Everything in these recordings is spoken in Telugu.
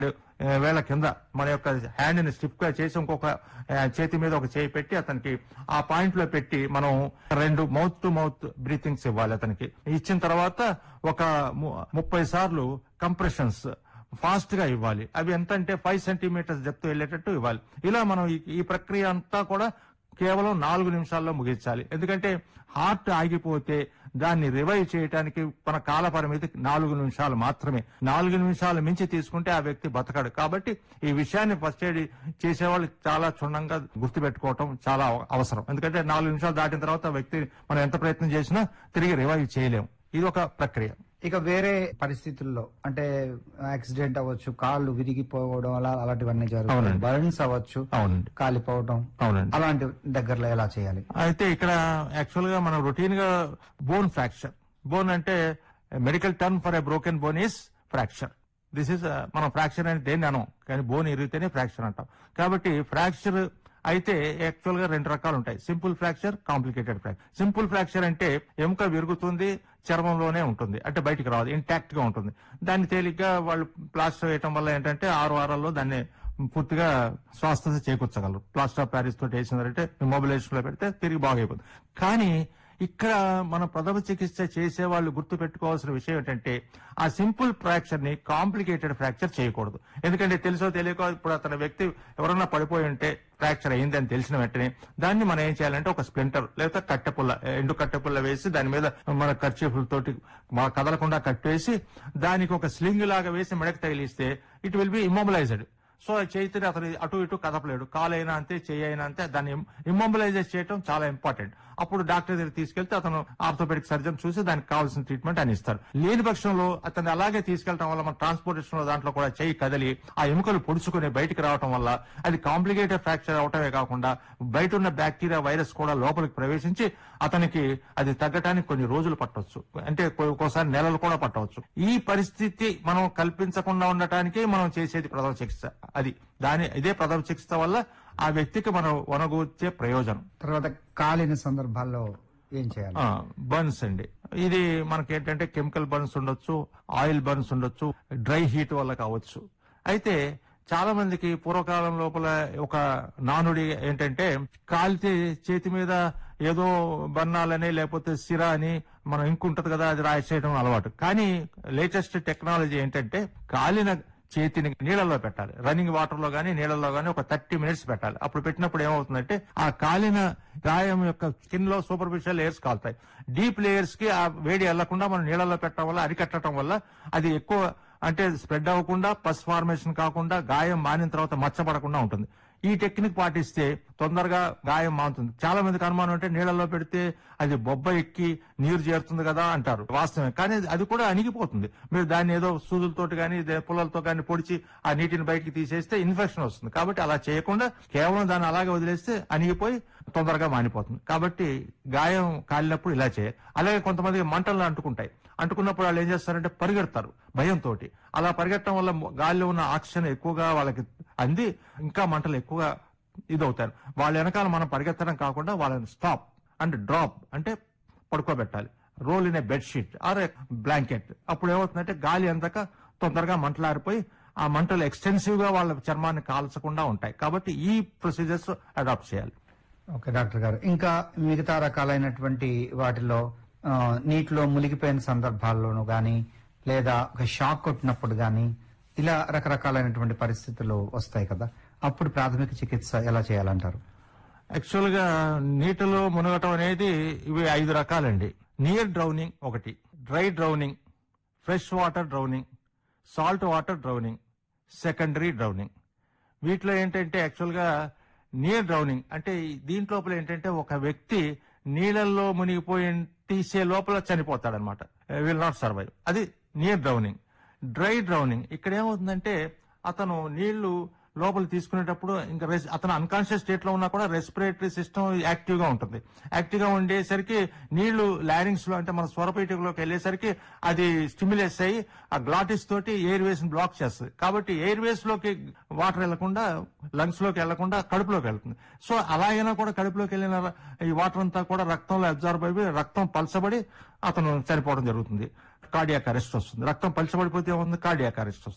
ఆ, వేళ కింద మన యొక్క హ్యాండ్ ని స్టిఫ్ గా చేసి ఇంకొక ఆ, చేతి మీద ఒక చేయి పెట్టి అతనికి ఆ పాయింట్ లో పెట్టి మనం రెండు మౌత్ టు మౌత్ బ్రీతింగ్స్ ఇవ్వాలి అతనికి ఇచ్చిన తర్వాత ఒక ము- ముప్పై సార్లు కంప్రెషన్స్ ఫాస్ట్ గా ఇవ్వాలి అవి ఎంత అంటే ఫైవ్ సెంటీమీటర్స్ డెప్త్ వెళ్ళేటట్టు ఇవ్వాలి ఇలా మనం ఈ- ఈ ప్రక్రియ అంతా కూడా కేవలం నాలుగు నిమిషాల్లో ముగించాలి ఎందుకంటే హార్ట్ ఆగిపోతే దాన్ని రివైవ్ చేయడానికి మన కాల పరిమితి నాలుగు నిమిషాలు మాత్రమే నాలుగు నిమిషాలు మించి తీసుకుంటే ఆ వ్యక్తి బతకడు కాబట్టి ఈ విషయాన్ని ఫస్ట్ ఎయిడ్ చేసేవాళ్ళు చాలా క్షుణ్ణంగా గుర్తుపెట్టుకోవటం చాలా అవసరం ఎందుకంటే నాలుగు నిమిషాలు దాటిన తర్వాత ఆ వ్యక్తి మనం ఎంత ప్రయత్నం చేసినా తిరిగి రివైవ్ చేయలేం ఇది ఒక ప్రక్రియ ఇక వేరే పరిస్థితుల్లో అంటే యాక్సిడెంట్ అవ్వచ్చు కాళ్ళు విరిగిపోవడం అలా అలాంటివన్నీ జరుగుతాయి అవునండి. బర్న్స్ అవ్వచ్చు అవునండి కాలిపోవడం అవునండి అలాంటి దగ్గరలో ఎలా చేయాలి అయితే ఇక్కడ యాక్చువల్ గా మనం రొటీన్ గా బోన్ ఫ్రాక్చర్ బోన్ అంటే medical term for a broken bone is fracture this is మనం ఫ్రాక్చర్ అని దేన్ని అనం కానీ బోన్ ఇరిగితేనే ఫ్రాక్చర్ అంటాం కాబట్టి ఫ్రాక్చర్ అయితే యాక్చువల్ గా రెండు రకాలు ఉంటాయి simple fracture complicated fracture simple fracture అంటే ఎముక విరుగుతుంది చర్మంలోనే ఉంటుంది అంటే బయటికి రాదు ఇంటాక్ట్ గా ఉంటుంది దాన్ని తేలిగ్గా వాళ్ళు ప్లాస్టర్ వేయటం వల్ల ఏంటంటే ఆరు వారాల్లో దాన్ని పూర్తిగా స్వస్థత చేకూర్చగలరు ప్లాస్టర్ ఆఫ్ ప్యారిస్ తోటి వేసిందంటే మొబిలైజేషన్ లో పెడితే తిరిగి బాగైపోతుంది కానీ ఇక్కడ మన ప్రథమ చికిత్స చేసే వాళ్ళు గుర్తు పెట్టుకోవాల్సిన విషయం ఏంటంటే ఆ సింపుల్ ఫ్రాక్చర్ ని కాంప్లికేటెడ్ ఫ్రాక్చర్ చేయకూడదు ఎందుకంటే తెలుసో తెలియకో ఇప్పుడు అతని వ్యక్తి ఎవరన్నా పడిపోయి ఉంటే ఫ్రాక్చర్ అయింది అని తెలిసిన వెంటనే దాన్ని మనం ఏం చేయాలంటే ఒక స్ప్లింటర్ లేదా కట్టెపుల్ల ఎండు కట్టెపుల్ల వేసి దాని మీద మన తోటి మా కదలకుండా కట్టేసి దానికి ఒక స్లింగ్ లాగా వేసి మెడకు తగిలిస్తే it will be immobilised so Chaitanya అతను అటు ఇటు కదపలేడు కాలు అయినా అంతే చెయ్యి అయినా అంతే దాన్ని ఇమ్మొబిలైజ్ చేయడం చాలా ఇంపార్టెంట్ అప్పుడు డాక్టర్ దగ్గర తీసుకెళ్తే అతను ఆర్థోపెడిక్ సర్జన్ చూసి దానికి కావాల్సిన ట్రీట్మెంట్ అని ఇస్తారు లేని పక్షంలో అతన్ని అలాగే తీసుకెళ్లడం వల్ల మన ట్రాన్స్పోర్టేషన్ లో దాంట్లో కూడా చెయ్యి కదిలి ఆ ఎముకలు పొడుచుకుని బయటికి రావడం వల్ల అది కాంప్లికేటెడ్ ఫ్రాక్చర్ అవటమే కాకుండా బయట ఉన్న బ్యాక్టీరియా వైరస్ కూడా లోపలికి ప్రవేశించి అతనికి అది తగ్గటానికి కొన్ని రోజులు పట్టవచ్చు అంటే కొ- ఒక్కోసారి నెలలు కూడా పట్టవచ్చు ఈ పరిస్థితి మనం కల్పించకుండా ఉండటానికి మనం చేసేది ప్రథమ చికిత్స అది దాని ఇదే ప్రథమ చికిత్స వల్ల ఆ వ్యక్తికి మనం వనగూర్చే ప్రయోజనం తర్వాత కాలిన సందర్భాల్లో ఏం చేయాలి బర్న్స్ అండి ఇది మనకి ఏంటంటే కెమికల్ బర్న్స్ ఉండొచ్చు ఆయిల్ బర్న్స్ ఉండొచ్చు డ్రై హీట్ వల్ల కావచ్చు అయితే చాలా మందికి పూర్వకాలం లోపల ఒక నానుడి ఏంటంటే కాలితే చేతి మీద ఏదో బన్నాలని లేకపోతే సిరా అని మనం ఇంకు ఉంటది కదా అది రాసేయడం అలవాటు కానీ లేటెస్ట్ టెక్నాలజీ ఏంటంటే కాలిన చేతిని నీళ్ళలో పెట్టాలి రన్నింగ్ వాటర్ లో గానీ నీళ్ళలో గానీ ఒక థర్టీ మినిట్స్ పెట్టాలి అప్పుడు పెట్టినప్పుడు ఏమవుతుందంటే ఆ కాలిన గాయం యొక్క స్కిన్ లో సూపర్ఫిషియల్ లేయర్స్ కాలుతాయి డీప్ లేయర్స్ కి ఆ వేడి వెళ్లకుండా మనం నీళ్ళలో పెట్టడం వల్ల అరికట్టడం వల్ల అది ఎక్కువ అంటే స్ప్రెడ్ అవ్వకుండా పస్ ఫార్మేషన్ కాకుండా గాయం మానిన తర్వాత మచ్చపడకుండా ఉంటుంది ఈ టెక్నిక్ పాటిస్తే తొందరగా గాయం మానుతుంది చాలా మందికి అనుమానం అంటే నీళ్ళలో పెడితే అది బొబ్బ ఎక్కి నీరు చేరుతుంది కదా అంటారు వాస్తవమే కానీ అది కూడా అణిగిపోతుంది మీరు దాన్ని ఏదో సూదులతోటి కానీ పుల్లలతో కానీ పొడిచి ఆ నీటిని బయటికి తీసేస్తే ఇన్ఫెక్షన్ వస్తుంది కాబట్టి అలా చేయకుండా కేవలం దాన్ని అలాగే వదిలేస్తే అణిగిపోయి తొందరగా మానిపోతుంది కాబట్టి గాయం కాలినప్పుడు ఇలా చేయాలి అలాగే కొంతమంది మంటలు అంటుకుంటాయి అంటుకున్నప్పుడు వాళ్ళు ఏం చేస్తారంటే పరిగెడతారు భయంతో అలా పరిగెట్టడం వల్ల గాలిలో ఉన్న ఆక్సిజన్ ఎక్కువగా వాళ్ళకి అంది ఇంకా మంటలు ఎక్కువగా ఇదవుతారు వాళ్ళ వెనకాల మనం పరిగెత్తడం కాకుండా వాళ్ళని స్టాప్ అండ్ డ్రాప్ అంటే పడుకోబెట్టాలి roll in a bedsheet or a blanket అప్పుడు ఏమవుతుందంటే గాలి అందక తొందరగా మంటలారిపోయి ఆ మంటలు ఎక్స్టెన్సివ్ గా వాళ్ళ చర్మాన్ని కాల్చకుండా ఉంటాయి కాబట్టి ఈ ప్రొసీజర్స్ అడాప్ట్ చేయాలి ఓకే డాక్టర్ గారు ఇంకా మిగతా రకాలైనటువంటి వాటిలో ఆ, నీటిలో మునిగిపోయిన సందర్భాల్లోనూ గాని లేదా ఒక షాక్ కొట్టినప్పుడు గాని ఇలా రకరకాలైనటువంటి పరిస్థితులు వస్తాయి కదా అప్పుడు ప్రాథమిక చికిత్స ఎలా చేయాలంటారు యాక్చువల్ గా నీటిలో మునగటం అనేది ఇవి ఐదు రకాలండి నియర్ డ్రౌనింగ్ ఒకటి dry drowning fresh water drowning salt water drowning secondary drowning వీటిలో ఏంటంటే యాక్చువల్ గా నియర్ డ్రౌనింగ్ అంటే ఈ దీంట్లోపల ఏంటంటే ఒక వ్యక్తి నీళ్ళల్లో మునిగిపోయి తీసే లోపల చనిపోతాడనమాట విల్ నాట్ సర్వైవ్ అది నియర్ డ్రౌనింగ్ డ్రై డ్రౌనింగ్ ఇక్కడ ఏమవుతుందంటే అతను నీళ్లు లోపల తీసుకునేటప్పుడు ఇంకా రెస్- అతను అన్కాన్షియస్ స్టేట్ లో ఉన్నా కూడా రెస్పిరేటరీ సిస్టమ్ యాక్టివ్ గా ఉంటుంది యాక్టివ్ గా ఉండేసరికి నీళ్లు లారింగ్స్ లో అంటే మన స్వరపీఠికలోకి వెళ్ళేసరికి అది స్టిమ్యులేస్ అయ్యి ఆ గ్లాటిస్ తోటి ఎయిర్ వేస్ బ్లాక్ చేస్తుంది కాబట్టి ఎయిర్ వేస్ లోకి వాటర్ వెళ్లకుండా లంగ్స్ లోకి వెళ్లకుండా కడుపులోకి వెళ్తుంది సో అలాగైనా కూడా కడుపులోకి వెళ్ళిన ర- ఈ వాటర్ అంతా కూడా రక్తంలో అబ్జార్బ్ అయిపోయి రక్తం పలసబడి అతను చనిపోవడం జరుగుతుంది కార్డియాక్ అరెస్ట్ వస్తుంది రక్తం పలచబడిపోతే ఏముంది కార్డియాక్ అరెస్ట్ వస్తుంది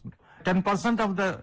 టెన్ పర్సెంట్ ఆఫ్ ద